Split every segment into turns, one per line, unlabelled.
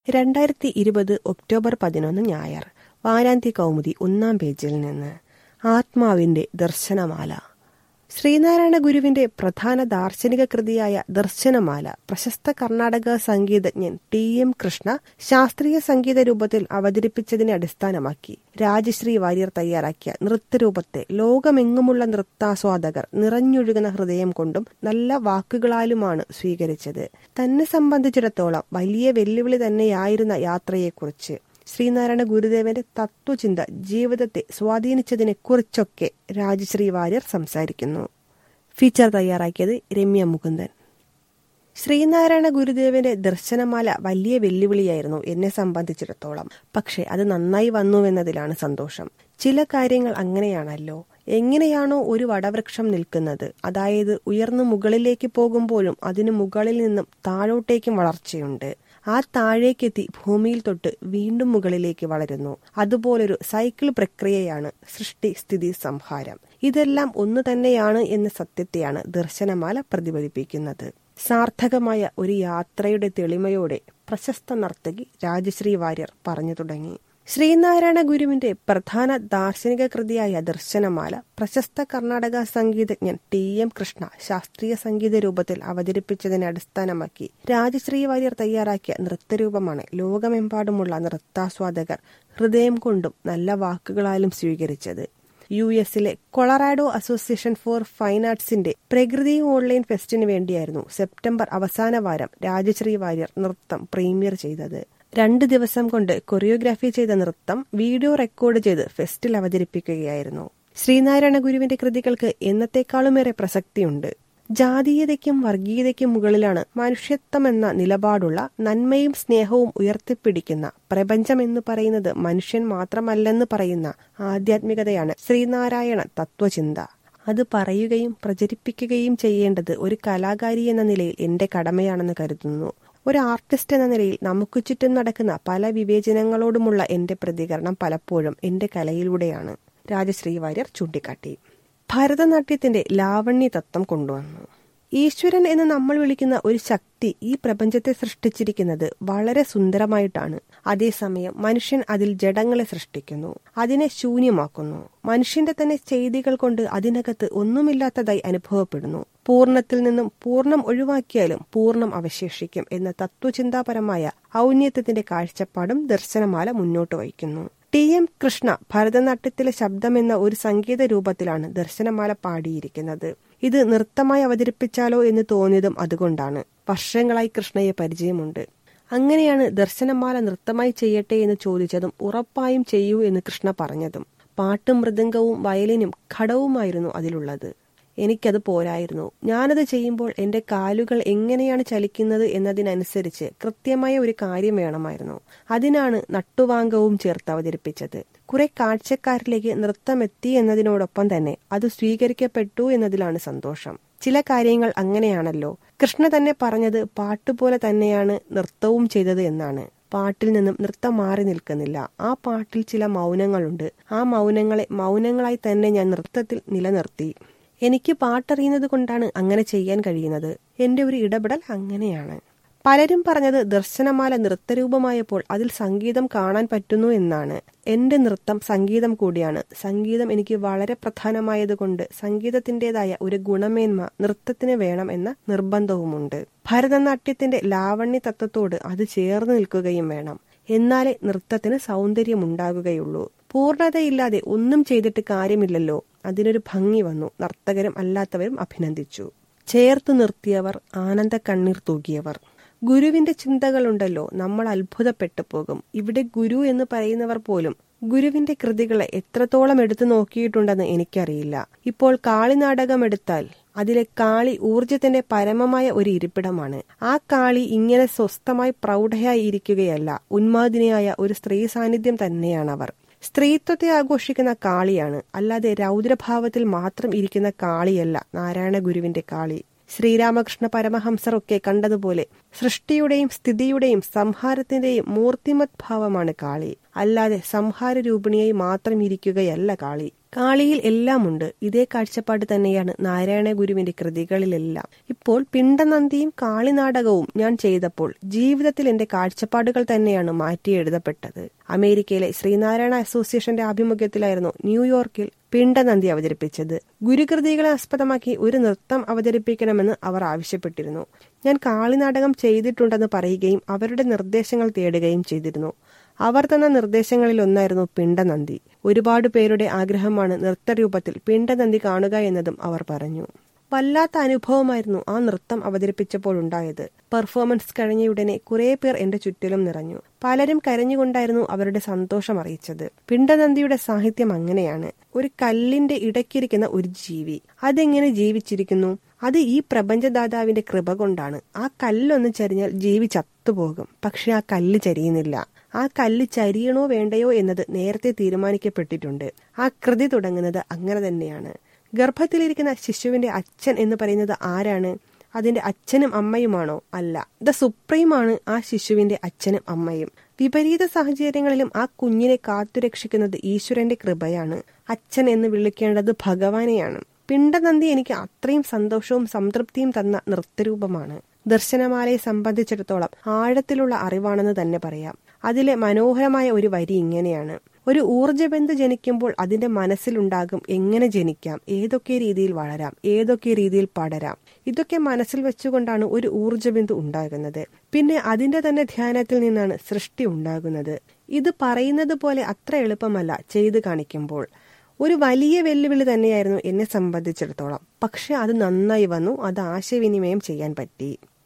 രണ്ടായിരത്തി ഇരുപത് ഒക്ടോബർ പതിനൊന്ന് ഞായർ വാരാന്ത്യ കൗമുദി ഒന്നാം പേജിൽ നിന്ന് ആത്മാവിന്റെ ദർശനമാല ശ്രീനാരായണ ഗുരുവിന്റെ പ്രധാന ദാർശനിക കൃതിയായ ദർശനമാല പ്രശസ്ത കർണാടക സംഗീതജ്ഞൻ ടി എം കൃഷ്ണ ശാസ്ത്രീയ സംഗീത രൂപത്തിൽ അവതരിപ്പിച്ചതിനെ അടിസ്ഥാനമാക്കി രാജശ്രീ വാര്യർ തയ്യാറാക്കിയ നൃത്തരൂപത്തെ ലോകമെങ്ങുമുള്ള നൃത്താസ്വാദകർ നിറഞ്ഞൊഴുകുന്ന ഹൃദയം കൊണ്ടും നല്ല വാക്കുകളാലുമാണ് സ്വീകരിച്ചത് തന്നെ സംബന്ധിച്ചിടത്തോളം വലിയ വെല്ലുവിളി തന്നെയായിരുന്ന യാത്രയെക്കുറിച്ച് ശ്രീനാരായണ ഗുരുദേവന്റെ തത്വചിന്ത ജീവിതത്തെ സ്വാധീനിച്ചതിനെ കുറിച്ചൊക്കെ രാജശ്രീ വാര്യർ സംസാരിക്കുന്നു ഫീച്ചർ തയ്യാറാക്കിയത് രമ്യ മുകുന്ദൻ ശ്രീനാരായണ ഗുരുദേവന്റെ ദർശനമാല വലിയ വെല്ലുവിളിയായിരുന്നു എന്നെ സംബന്ധിച്ചിടത്തോളം പക്ഷെ അത് നന്നായി വന്നുവെന്നതിലാണ് സന്തോഷം ചില കാര്യങ്ങൾ അങ്ങനെയാണല്ലോ എങ്ങനെയാണോ ഒരു വടവൃക്ഷം നിൽക്കുന്നത് അതായത് ഉയർന്നു മുകളിലേക്ക് പോകുമ്പോഴും അതിന് മുകളിൽ നിന്നും താഴോട്ടേക്കും വളർച്ചയുണ്ട് ആ താഴേക്കെത്തി ഭൂമിയിൽ തൊട്ട് വീണ്ടും മുകളിലേക്ക് വളരുന്നു അതുപോലൊരു സൈക്കിൾ പ്രക്രിയയാണ് സൃഷ്ടി സ്ഥിതി സംഹാരം ഇതെല്ലാം ഒന്നു തന്നെയാണ് എന്ന സത്യത്തെയാണ് ദർശനമാല പ്രതിഫലിപ്പിക്കുന്നത് സാർത്ഥകമായ ഒരു യാത്രയുടെ തെളിമയോടെ പ്രശസ്ത നർത്തകി രാജശ്രീ വാര്യർ പറഞ്ഞു തുടങ്ങി ശ്രീനാരായണ ഗുരുവിന്റെ പ്രധാന ദാർശനിക കൃതിയായ ദർശനമാല പ്രശസ്ത കർണാടക സംഗീതജ്ഞൻ ടി എം കൃഷ്ണ ശാസ്ത്രീയ സംഗീത രൂപത്തിൽ അവതരിപ്പിച്ചതിനെ അടിസ്ഥാനമാക്കി രാജശ്രീ വാര്യർ തയ്യാറാക്കിയ നൃത്തരൂപമാണ് ലോകമെമ്പാടുമുള്ള നൃത്താസ്വാദകർ ഹൃദയം കൊണ്ടും നല്ല വാക്കുകളാലും സ്വീകരിച്ചത് യു എസിലെ കൊളറാഡോ അസോസിയേഷൻ ഫോർ ഫൈൻ ആർട്സിന്റെ പ്രകൃതി ഓൺലൈൻ ഫെസ്റ്റിന് വേണ്ടിയായിരുന്നു സെപ്റ്റംബർ അവസാന വാരം രാജശ്രീ വാര്യർ നൃത്തം പ്രീമിയർ ചെയ്തത് രണ്ട് ദിവസം കൊണ്ട് കൊറിയോഗ്രാഫി ചെയ്ത നൃത്തം വീഡിയോ റെക്കോർഡ് ചെയ്ത് ഫെസ്റ്റിൽ അവതരിപ്പിക്കുകയായിരുന്നു ശ്രീനാരായണ ഗുരുവിന്റെ കൃതികൾക്ക് എന്നത്തെക്കാളുമേറെ പ്രസക്തിയുണ്ട് ജാതീയതയ്ക്കും വർഗീയതയ്ക്കും മുകളിലാണ് മനുഷ്യത്വമെന്ന നിലപാടുള്ള നന്മയും സ്നേഹവും ഉയർത്തിപ്പിടിക്കുന്ന പ്രപഞ്ചം എന്ന് പറയുന്നത് മനുഷ്യൻ മാത്രമല്ലെന്ന് പറയുന്ന ആധ്യാത്മികതയാണ് ശ്രീനാരായണ തത്വചിന്ത അത് പറയുകയും പ്രചരിപ്പിക്കുകയും ചെയ്യേണ്ടത് ഒരു കലാകാരി എന്ന നിലയിൽ എന്റെ കടമയാണെന്ന് കരുതുന്നു ഒരു ആർട്ടിസ്റ്റ് എന്ന നിലയിൽ നമുക്ക് ചുറ്റും നടക്കുന്ന പല വിവേചനങ്ങളോടുമുള്ള എന്റെ പ്രതികരണം പലപ്പോഴും എന്റെ കലയിലൂടെയാണ് രാജശ്രീ വാര്യർ ചൂണ്ടിക്കാട്ടി ഭരതനാട്യത്തിന്റെ ലാവണ്യ തത്വം കൊണ്ടുവന്നു ഈശ്വരൻ എന്ന് നമ്മൾ വിളിക്കുന്ന ഒരു ശക്തി ഈ പ്രപഞ്ചത്തെ സൃഷ്ടിച്ചിരിക്കുന്നത് വളരെ സുന്ദരമായിട്ടാണ് അതേസമയം മനുഷ്യൻ അതിൽ ജഡങ്ങളെ സൃഷ്ടിക്കുന്നു അതിനെ ശൂന്യമാക്കുന്നു മനുഷ്യന്റെ തന്നെ ചെയ്തികൾ കൊണ്ട് അതിനകത്ത് ഒന്നുമില്ലാത്തതായി അനുഭവപ്പെടുന്നു പൂർണ്ണത്തിൽ നിന്നും പൂർണ്ണം ഒഴിവാക്കിയാലും പൂർണ്ണം അവശേഷിക്കും എന്ന തത്വചിന്താപരമായ ഔന്നത്യത്തിന്റെ കാഴ്ചപ്പാടും ദർശനമാല മുന്നോട്ട് വയ്ക്കുന്നു ടി എം കൃഷ്ണ ഭരതനാട്യത്തിലെ ശബ്ദം എന്ന ഒരു സംഗീത രൂപത്തിലാണ് ദർശനമാല പാടിയിരിക്കുന്നത് ഇത് നൃത്തമായി അവതരിപ്പിച്ചാലോ എന്ന് തോന്നിയതും അതുകൊണ്ടാണ് വർഷങ്ങളായി കൃഷ്ണയെ പരിചയമുണ്ട് അങ്ങനെയാണ് ദർശനമാല നൃത്തമായി ചെയ്യട്ടെ എന്ന് ചോദിച്ചതും ഉറപ്പായും ചെയ്യൂ എന്ന് കൃഷ്ണ പറഞ്ഞതും പാട്ടും മൃദംഗവും വയലിനും ഘടവുമായിരുന്നു അതിലുള്ളത് എനിക്കത് പോരായിരുന്നു ഞാനത് ചെയ്യുമ്പോൾ എന്റെ കാലുകൾ എങ്ങനെയാണ് ചലിക്കുന്നത് എന്നതിനനുസരിച്ച് കൃത്യമായ ഒരു കാര്യം വേണമായിരുന്നു അതിനാണ് നട്ടുവാങ്കവും ചേർത്ത് അവതരിപ്പിച്ചത് കുറെ കാഴ്ചക്കാരിലേക്ക് നൃത്തം എത്തി എന്നതിനോടൊപ്പം തന്നെ അത് സ്വീകരിക്കപ്പെട്ടു എന്നതിലാണ് സന്തോഷം ചില കാര്യങ്ങൾ അങ്ങനെയാണല്ലോ കൃഷ്ണ തന്നെ പറഞ്ഞത് പാട്ടുപോലെ തന്നെയാണ് നൃത്തവും ചെയ്തത് എന്നാണ് പാട്ടിൽ നിന്നും നൃത്തം മാറി നിൽക്കുന്നില്ല ആ പാട്ടിൽ ചില മൗനങ്ങളുണ്ട് ആ മൗനങ്ങളെ മൗനങ്ങളായി തന്നെ ഞാൻ നൃത്തത്തിൽ നിലനിർത്തി എനിക്ക് പാട്ടറിയുന്നത് കൊണ്ടാണ് അങ്ങനെ ചെയ്യാൻ കഴിയുന്നത് എന്റെ ഒരു ഇടപെടൽ അങ്ങനെയാണ് പലരും പറഞ്ഞത് ദർശനമാല നൃത്തരൂപമായപ്പോൾ അതിൽ സംഗീതം കാണാൻ പറ്റുന്നു എന്നാണ് എന്റെ നൃത്തം സംഗീതം കൂടിയാണ് സംഗീതം എനിക്ക് വളരെ പ്രധാനമായതുകൊണ്ട് സംഗീതത്തിന്റേതായ ഒരു ഗുണമേന്മ നൃത്തത്തിന് വേണം എന്ന നിർബന്ധവുമുണ്ട് ഭരതനാട്യത്തിന്റെ ലാവണ്യ തത്വത്തോട് അത് ചേർന്ന് നിൽക്കുകയും വേണം എന്നാലേ നൃത്തത്തിന് സൗന്ദര്യമുണ്ടാകുകയുള്ളൂ പൂർണ്ണതയില്ലാതെ ഒന്നും ചെയ്തിട്ട് കാര്യമില്ലല്ലോ അതിനൊരു ഭംഗി വന്നു നർത്തകരും അല്ലാത്തവരും അഭിനന്ദിച്ചു ചേർത്തു നിർത്തിയവർ ആനന്ദ കണ്ണീർ തൂകിയവർ ഗുരുവിന്റെ ചിന്തകളുണ്ടല്ലോ നമ്മൾ അത്ഭുതപ്പെട്ടു പോകും ഇവിടെ ഗുരു എന്ന് പറയുന്നവർ പോലും ഗുരുവിന്റെ കൃതികളെ എത്രത്തോളം എടുത്തു നോക്കിയിട്ടുണ്ടെന്ന് എനിക്കറിയില്ല ഇപ്പോൾ കാളി നാടകം എടുത്താൽ അതിലെ കാളി ഊർജത്തിന്റെ പരമമായ ഒരു ഇരിപ്പിടമാണ് ആ കാളി ഇങ്ങനെ സ്വസ്ഥമായി പ്രൗഢയായി ഇരിക്കുകയല്ല ഉന്മാദിനിയായ ഒരു സ്ത്രീ സാന്നിധ്യം തന്നെയാണവർ സ്ത്രീത്വത്തെ ആഘോഷിക്കുന്ന കാളിയാണ് അല്ലാതെ രൗദ്രഭാവത്തിൽ മാത്രം ഇരിക്കുന്ന കാളിയല്ല നാരായണ ഗുരുവിന്റെ കാളി ശ്രീരാമകൃഷ്ണ പരമഹംസർ ഒക്കെ കണ്ടതുപോലെ സൃഷ്ടിയുടെയും സ്ഥിതിയുടെയും സംഹാരത്തിന്റെയും മൂർത്തിമത് ഭാവമാണ് കാളി അല്ലാതെ സംഹാര രൂപിണിയായി മാത്രം ഇരിക്കുകയല്ല കാളി കാളിയിൽ എല്ലാമുണ്ട് ഇതേ കാഴ്ചപ്പാട് തന്നെയാണ് നാരായണ ഗുരുവിന്റെ കൃതികളിലെല്ലാം ഇപ്പോൾ പിണ്ടനന്ദിയും കാളിനാടകവും ഞാൻ ചെയ്തപ്പോൾ ജീവിതത്തിൽ എന്റെ കാഴ്ചപ്പാടുകൾ തന്നെയാണ് മാറ്റി എഴുതപ്പെട്ടത് അമേരിക്കയിലെ ശ്രീനാരായണ അസോസിയേഷന്റെ ആഭിമുഖ്യത്തിലായിരുന്നു ന്യൂയോർക്കിൽ പിണ്ടനന്ദി അവതരിപ്പിച്ചത് ഗുരുകൃതികളെ ആസ്പദമാക്കി ഒരു നൃത്തം അവതരിപ്പിക്കണമെന്ന് അവർ ആവശ്യപ്പെട്ടിരുന്നു ഞാൻ കാളിനാടകം ചെയ്തിട്ടുണ്ടെന്ന് പറയുകയും അവരുടെ നിർദ്ദേശങ്ങൾ തേടുകയും ചെയ്തിരുന്നു അവർ തന്ന നിർദ്ദേശങ്ങളിൽ ഒന്നായിരുന്നു പിണ്ടനന്ദി ഒരുപാട് പേരുടെ ആഗ്രഹമാണ് നൃത്തരൂപത്തിൽ പിണ്ടനന്ദി കാണുക എന്നതും അവർ പറഞ്ഞു വല്ലാത്ത അനുഭവമായിരുന്നു ആ നൃത്തം അവതരിപ്പിച്ചപ്പോൾ ഉണ്ടായത് പെർഫോമൻസ് കഴിഞ്ഞയുടനെ കുറെ പേർ എന്റെ ചുറ്റിലും നിറഞ്ഞു പലരും കരഞ്ഞുകൊണ്ടായിരുന്നു അവരുടെ സന്തോഷം അറിയിച്ചത് പിണ്ടനന്ദിയുടെ സാഹിത്യം അങ്ങനെയാണ് ഒരു കല്ലിന്റെ ഇടയ്ക്കിരിക്കുന്ന ഒരു ജീവി അതെങ്ങനെ ജീവിച്ചിരിക്കുന്നു അത് ഈ പ്രപഞ്ചദാതാവിന്റെ കൃപ കൊണ്ടാണ് ആ കല്ലൊന്ന് ചരിഞ്ഞാൽ ജീവി ചത്തുപോകും പക്ഷെ ആ കല്ല് ചരിയുന്നില്ല ആ കല്ല് ചരിയണോ വേണ്ടയോ എന്നത് നേരത്തെ തീരുമാനിക്കപ്പെട്ടിട്ടുണ്ട് ആ കൃതി തുടങ്ങുന്നത് അങ്ങനെ തന്നെയാണ് ഗർഭത്തിലിരിക്കുന്ന ശിശുവിന്റെ അച്ഛൻ എന്ന് പറയുന്നത് ആരാണ് അതിന്റെ അച്ഛനും അമ്മയുമാണോ അല്ല ദ സുപ്രീമാണ് ആ ശിശുവിന്റെ അച്ഛനും അമ്മയും വിപരീത സാഹചര്യങ്ങളിലും ആ കുഞ്ഞിനെ കാത്തുരക്ഷിക്കുന്നത് ഈശ്വരന്റെ കൃപയാണ് അച്ഛൻ എന്ന് വിളിക്കേണ്ടത് ഭഗവാനെയാണ് പിണ്ടനന്ദി എനിക്ക് അത്രയും സന്തോഷവും സംതൃപ്തിയും തന്ന നൃത്തരൂപമാണ് ദർശനമാലയെ സംബന്ധിച്ചിടത്തോളം ആഴത്തിലുള്ള അറിവാണെന്ന് തന്നെ പറയാം അതിലെ മനോഹരമായ ഒരു വരി ഇങ്ങനെയാണ് ഒരു ഊർജ്ജബന്ധു ജനിക്കുമ്പോൾ അതിന്റെ മനസ്സിലുണ്ടാകും എങ്ങനെ ജനിക്കാം ഏതൊക്കെ രീതിയിൽ വളരാം ഏതൊക്കെ രീതിയിൽ പടരാം ഇതൊക്കെ മനസ്സിൽ വെച്ചുകൊണ്ടാണ് ഒരു ഊർജ്ജബിന്ദു ഉണ്ടാകുന്നത് പിന്നെ അതിന്റെ തന്നെ ധ്യാനത്തിൽ നിന്നാണ് സൃഷ്ടി ഉണ്ടാകുന്നത് ഇത് പറയുന്നത് പോലെ അത്ര എളുപ്പമല്ല ചെയ്തു കാണിക്കുമ്പോൾ ഒരു വലിയ വെല്ലുവിളി തന്നെയായിരുന്നു എന്നെ സംബന്ധിച്ചിടത്തോളം പക്ഷെ അത് നന്നായി വന്നു അത് ആശയവിനിമയം ചെയ്യാൻ പറ്റി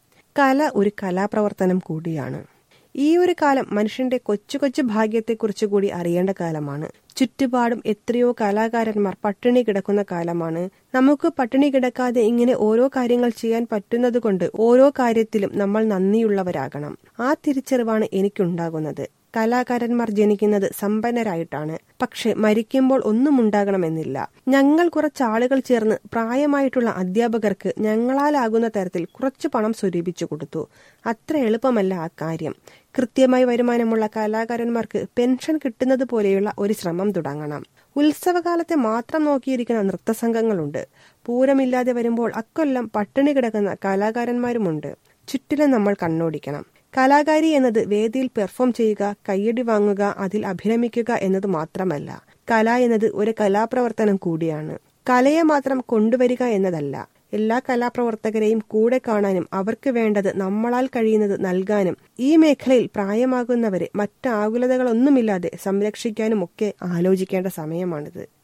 കല ഒരു കലാപ്രവർത്തനം കൂടിയാണ് ഈ ഒരു കാലം മനുഷ്യന്റെ കൊച്ചു കൊച്ചു ഭാഗ്യത്തെക്കുറിച്ച് കൂടി അറിയേണ്ട കാലമാണ് ചുറ്റുപാടും എത്രയോ കലാകാരന്മാർ പട്ടിണി കിടക്കുന്ന കാലമാണ് നമുക്ക് പട്ടിണി കിടക്കാതെ ഇങ്ങനെ ഓരോ കാര്യങ്ങൾ ചെയ്യാൻ പറ്റുന്നത് കൊണ്ട് ഓരോ കാര്യത്തിലും നമ്മൾ നന്ദിയുള്ളവരാകണം ആ തിരിച്ചറിവാണ് എനിക്കുണ്ടാകുന്നത് കലാകാരന്മാർ ജനിക്കുന്നത് സമ്പന്നരായിട്ടാണ് പക്ഷെ മരിക്കുമ്പോൾ ഒന്നും ഉണ്ടാകണമെന്നില്ല ഞങ്ങൾ കുറച്ച് ആളുകൾ ചേർന്ന് പ്രായമായിട്ടുള്ള അധ്യാപകർക്ക് ഞങ്ങളാലാകുന്ന തരത്തിൽ കുറച്ച് പണം സ്വരൂപിച്ചു കൊടുത്തു അത്ര എളുപ്പമല്ല ആ കാര്യം കൃത്യമായി വരുമാനമുള്ള കലാകാരന്മാർക്ക് പെൻഷൻ കിട്ടുന്നത് പോലെയുള്ള ഒരു ശ്രമം തുടങ്ങണം ഉത്സവകാലത്തെ മാത്രം നോക്കിയിരിക്കുന്ന നൃത്തസംഘങ്ങളുണ്ട് പൂരമില്ലാതെ വരുമ്പോൾ അക്കൊല്ലം പട്ടിണി കിടക്കുന്ന കലാകാരന്മാരുമുണ്ട് ചുറ്റിലും നമ്മൾ കണ്ണോടിക്കണം കലാകാരി എന്നത് വേദിയിൽ പെർഫോം ചെയ്യുക കയ്യടി വാങ്ങുക അതിൽ അഭിരമിക്കുക എന്നത് മാത്രമല്ല കല എന്നത് ഒരു കലാപ്രവർത്തനം കൂടിയാണ് കലയെ മാത്രം കൊണ്ടുവരിക എന്നതല്ല എല്ലാ കലാപ്രവർത്തകരെയും കൂടെ കാണാനും അവർക്ക് വേണ്ടത് നമ്മളാൽ കഴിയുന്നത് നൽകാനും ഈ മേഖലയിൽ പ്രായമാകുന്നവരെ മറ്റ് ആകുലതകളൊന്നുമില്ലാതെ സംരക്ഷിക്കാനും ഒക്കെ ആലോചിക്കേണ്ട സമയമാണിത്